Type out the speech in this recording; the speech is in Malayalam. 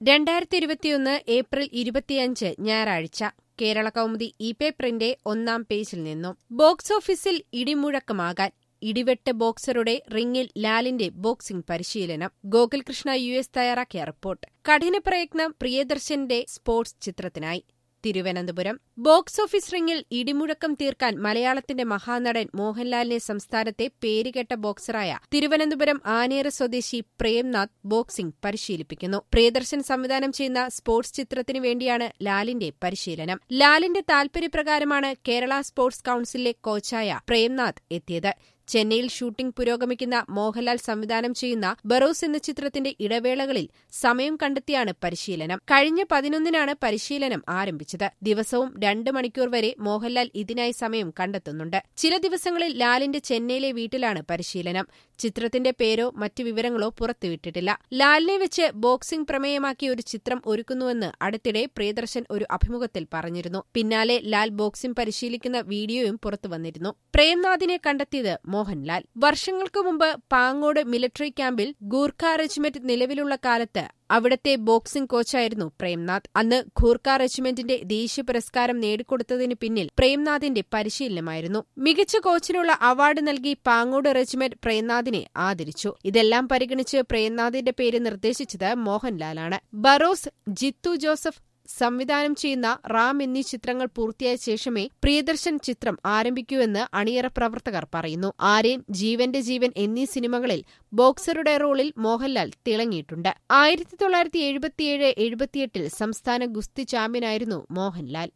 രണ്ടായിരത്തി ഇരുപത്തിയൊന്ന് ഏപ്രിൽ ഇരുപത്തിയഞ്ച് ഞായറാഴ്ച കേരള കൗമുദി ഇ പേപ്പറിന്റെ ഒന്നാം പേജിൽ നിന്നും ബോക്സ് ഓഫീസിൽ ഇടിമുഴക്കമാകാൻ ഇടിവെട്ട് ബോക്സറുടെ റിംഗിൽ ലാലിന്റെ ബോക്സിംഗ് പരിശീലനം ഗോകുൽകൃഷ്ണ യു എസ് തയ്യാറാക്കിയ റിപ്പോർട്ട് കഠിന പ്രയത്നം പ്രിയദർശന്റെ സ്പോർട്സ് ചിത്രത്തിനായി തിരുവനന്തപുരം ബോക്സ് ഓഫീസ് റിംഗിൽ ഇടിമുഴക്കം തീർക്കാൻ മലയാളത്തിന്റെ മഹാനടൻ മോഹൻലാലിനെ സംസ്ഥാനത്തെ പേരുകെട്ട ബോക്സറായ തിരുവനന്തപുരം ആനേറ് സ്വദേശി പ്രേംനാഥ് ബോക്സിംഗ് പരിശീലിപ്പിക്കുന്നു പ്രിയദർശൻ സംവിധാനം ചെയ്യുന്ന സ്പോർട്സ് ചിത്രത്തിനു വേണ്ടിയാണ് ലാലിന്റെ പരിശീലനം ലാലിന്റെ താൽപര്യപ്രകാരമാണ് കേരള സ്പോർട്സ് കൌൺസിലിലെ കോച്ചായ പ്രേംനാഥ് എത്തിയത് ചെന്നൈയിൽ ഷൂട്ടിംഗ് പുരോഗമിക്കുന്ന മോഹൻലാൽ സംവിധാനം ചെയ്യുന്ന ബറോസ് എന്ന ചിത്രത്തിന്റെ ഇടവേളകളിൽ സമയം കണ്ടെത്തിയാണ് പരിശീലനം കഴിഞ്ഞ പതിനൊന്നിനാണ് പരിശീലനം ആരംഭിച്ചത് ദിവസവും രണ്ട് മണിക്കൂർ വരെ മോഹൻലാൽ ഇതിനായി സമയം കണ്ടെത്തുന്നുണ്ട് ചില ദിവസങ്ങളിൽ ലാലിന്റെ ചെന്നൈയിലെ വീട്ടിലാണ് പരിശീലനം ചിത്രത്തിന്റെ പേരോ മറ്റു വിവരങ്ങളോ പുറത്തുവിട്ടിട്ടില്ല ലാലിനെ വെച്ച് ബോക്സിംഗ് പ്രമേയമാക്കി ഒരു ചിത്രം ഒരുക്കുന്നുവെന്ന് അടുത്തിടെ പ്രിയദർശൻ ഒരു അഭിമുഖത്തിൽ പറഞ്ഞിരുന്നു പിന്നാലെ ലാൽ ബോക്സിംഗ് പരിശീലിക്കുന്ന വീഡിയോയും പുറത്തുവന്നിരുന്നു പ്രേംനാഥിനെ കണ്ടെത്തിയത് മോഹൻലാൽ വർഷങ്ങൾക്ക് മുമ്പ് പാങ്ങോട് മിലിറ്ററി ക്യാമ്പിൽ ഗൂർഖ റെജിമെന്റ് നിലവിലുള്ള കാലത്ത് അവിടത്തെ ബോക്സിംഗ് കോച്ചായിരുന്നു പ്രേംനാഥ് അന്ന് ഖൂർഖ റെജിമെന്റിന്റെ ദേശീയ പുരസ്കാരം നേടിക്കൊടുത്തതിന് പിന്നിൽ പ്രേംനാഥിന്റെ പരിശീലനമായിരുന്നു മികച്ച കോച്ചിനുള്ള അവാർഡ് നൽകി പാങ്ങോട് റെജിമെന്റ് പ്രേംനാഥിനെ ആദരിച്ചു ഇതെല്ലാം പരിഗണിച്ച് പ്രേംനാഥിന്റെ പേര് നിർദ്ദേശിച്ചത് മോഹൻലാലാണ് ബറോസ് ജിത്തു ജോസഫ് സംവിധാനം ചെയ്യുന്ന റാം എന്നീ ചിത്രങ്ങൾ പൂർത്തിയായ ശേഷമേ പ്രിയദർശൻ ചിത്രം ആരംഭിക്കൂവെന്ന് അണിയറ പ്രവർത്തകർ പറയുന്നു ആര്യൻ ജീവന്റെ ജീവൻ എന്നീ സിനിമകളിൽ ബോക്സറുടെ റോളിൽ മോഹൻലാൽ തിളങ്ങിയിട്ടുണ്ട് ആയിരത്തി തൊള്ളായിരത്തി എഴുപത്തിയേഴ് എഴുപത്തിയെട്ടിൽ സംസ്ഥാന ഗുസ്തി ചാമ്പ്യനായിരുന്നു മോഹൻലാൽ